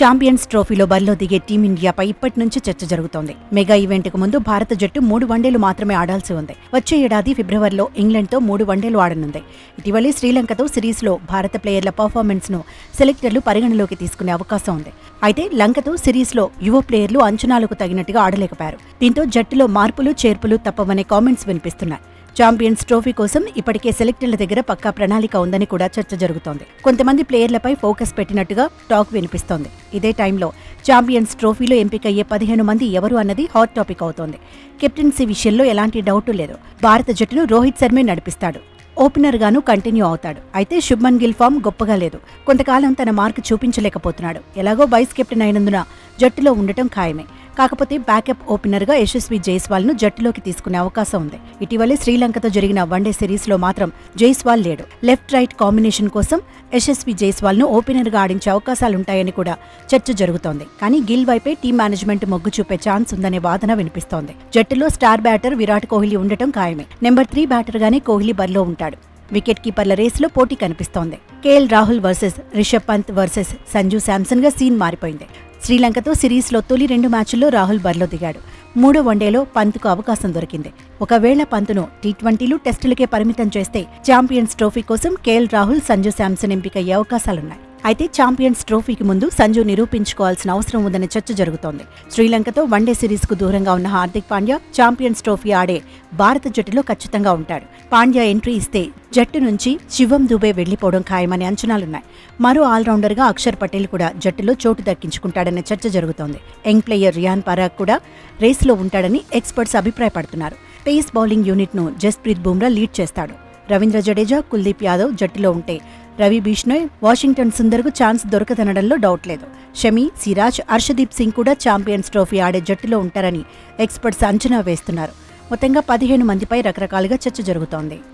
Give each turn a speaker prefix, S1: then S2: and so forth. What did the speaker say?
S1: champions ట్రోఫీలో బరిలో దిగే టీమిండియాపై ఇప్పటి నుంచి చర్చ జరుగుతోంది మెగా ఈవెంట్ కు ముందు భారత జట్టు మూడు వన్డేలు మాత్రమే ఆడాల్సి ఉంది వచ్చే ఏడాది ఫిబ్రవరిలో ఇంగ్లాండ్తో మూడు వన్డేలు ఆడనుంది ఇటీవలే శ్రీలంకతో సిరీస్లో భారత ప్లేయర్ల పర్ఫార్మెన్స్ ను సెలెక్టర్లు పరిగణలోకి తీసుకునే అవకాశం ఉంది అయితే లంకతో సిరీస్లో యువ ప్లేయర్లు అంచనాలకు తగినట్టుగా ఆడలేకపోయారు దీంతో జట్టులో మార్పులు చేర్పులు తప్పవనే కామెంట్స్ వినిపిస్తున్నాయి ఛాంపియన్స్ ట్రోఫీ కోసం ఇప్పటికే సెలెక్టర్ల దగ్గర పక్కా ప్రణాళిక ఉందని కూడా చర్చ జరుగుతోంది కొంతమంది ప్లేయర్లపై ఫోకస్ పెట్టినట్టుగా టాక్ వినిపిస్తోంది ఇదే టైంలో ఛాంపియన్స్ ట్రోఫీలో ఎంపికయ్యే పదిహేను మంది ఎవరు అన్నది హాట్ టాపిక్ అవుతోంది కెప్టెన్సీ విషయంలో ఎలాంటి డౌట్ లేదు భారత జట్టును రోహిత్ శర్మే నడిపిస్తాడు ఓపెనర్ గాను కంటిన్యూ అవుతాడు అయితే శుభ్మన్ గిల్ ఫామ్ గొప్పగా లేదు కొంతకాలం తన మార్క్ చూపించలేకపోతున్నాడు ఎలాగో వైస్ కెప్టెన్ అయినందున జట్టులో ఉండటం ఖాయమే కాకపోతే బ్యాకప్ ఓపెనర్ గా యశస్వి జైస్వాల్ ను జట్టులోకి తీసుకునే అవకాశం ఉంది ఇటీవలే శ్రీలంకతో జరిగిన వన్డే సిరీస్ లో మాత్రం జైస్వాల్ లేడు లెఫ్ట్ రైట్ కాంబినేషన్ కోసం యశస్వి జైస్వాల్ ను ఓపెనర్ గా ఆడించే అవకాశాలుంటాయని కూడా చర్చ జరుగుతోంది కానీ గిల్ వైపే టీం మేనేజ్మెంట్ మొగ్గు చూపే ఛాన్స్ ఉందనే వాదన వినిపిస్తోంది జట్టులో స్టార్ బ్యాటర్ విరాట్ కోహ్లీ ఉండటం ఖాయమే నెంబర్ త్రీ బ్యాటర్ గానే కోహ్లీ బరిలో ఉంటాడు వికెట్ కీపర్ల రేసులో పోటీ కనిపిస్తోంది KL Rahul versus Rishabh Pant versus Sanju Samson గా సీన్ మారిపోయింది శ్రీలంకతో సిరీస్లో తొలి రెండు మ్యాచ్ల్లో రాహుల్ బరిలో దిగాడు మూడో వన్డేలో పంత్కు అవకాశం దొరికింది ఒకవేళ పంతును టీ ట్వంటీలు టెస్టులకే పరిమితం చేస్తే ఛాంపియన్స్ ట్రోఫీ కోసం కేఎల్ రాహుల్ సంజు శాంసన్ ఎంపికయ్యే అవకాశాలున్నాయి అయితే ఛాంపియన్స్ ట్రోఫీకి ముందు సంజు నిరూపించుకోవాల్సిన అవసరం ఉందనే చర్చ జరుగుతోంది శ్రీలంకతో వన్డే సిరీస్ కు దూరంగా ఉన్న హార్దిక్ పాండ్యా ఛాంపియన్స్ ట్రోఫీ ఆడే భారత జట్టులో ఖచ్చితంగా ఉంటాడు పాండ్యా ఎంట్రీ ఇస్తే జట్టు నుంచి శివం దుబే వెళ్లిపోవడం ఖాయమనే అంచనాలున్నాయి మరో ఆల్రౌండర్గా అక్షర్ పటేల్ కూడా జట్టులో చోటు దక్కించుకుంటాడనే చర్చ జరుగుతోంది యంగ్ ప్లేయర్ రియాన్ పరాగ్ కూడా రేసులో ఉంటాడని ఎక్స్పర్ట్స్ అభిప్రాయపడుతున్నారు పేస్ బౌలింగ్ యూనిట్ను జస్ప్రీత్ బుమ్రా లీడ్ చేస్తాడు రవీంద్ర జడేజా కుల్దీప్ యాదవ్ జట్టులో ఉంటే రవి బిష్ణోయ్ వాషింగ్టన్ సుందర్కు ఛాన్స్ దొరకదనడంలో డౌట్ లేదు షమి సిరాజ్ హర్షదీప్ సింగ్ కూడా ఛాంపియన్స్ ట్రోఫీ ఆడే జట్టులో ఉంటారని ఎక్స్పర్ట్స్ అంచనా వేస్తున్నారు మొత్తంగా పదిహేను మందిపై రకరకాలుగా చర్చ జరుగుతోంది